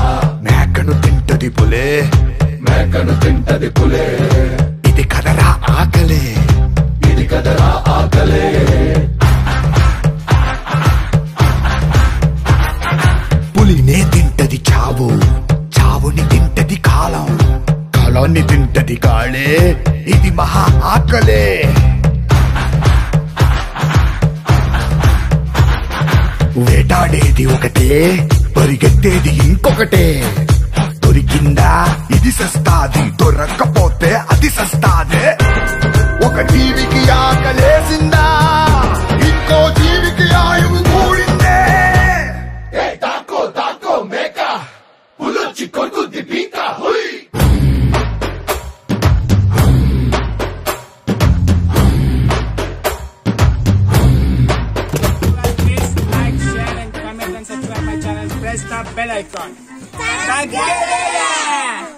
మేకను తింటది పులే మేకను తింటది పులే ఇది కదరా ఆకలే ఇది కదరా ఆకలే పులినే తింటది చావు చావుని తింటది కాలం కాలాన్ని తింటది కాళే ఇది మహా ఆకలే వేటాడేది ఒకటే పరిగెత్తేది ఇంకొకటే దొరికిందా ఇది సస్తాది దొరక్కపోతే అది సస్తాదే ఒక జీవికి ఆకలేసిందా ఇంకో జీవికి ఆయువు కూడిందే ఏ తాకో తాకో మేక పులొచ్చి కొరుకుద్ది పీక హుయ్ Please like, share, and comment and subscribe my channel. Press the bell icon. Thank you.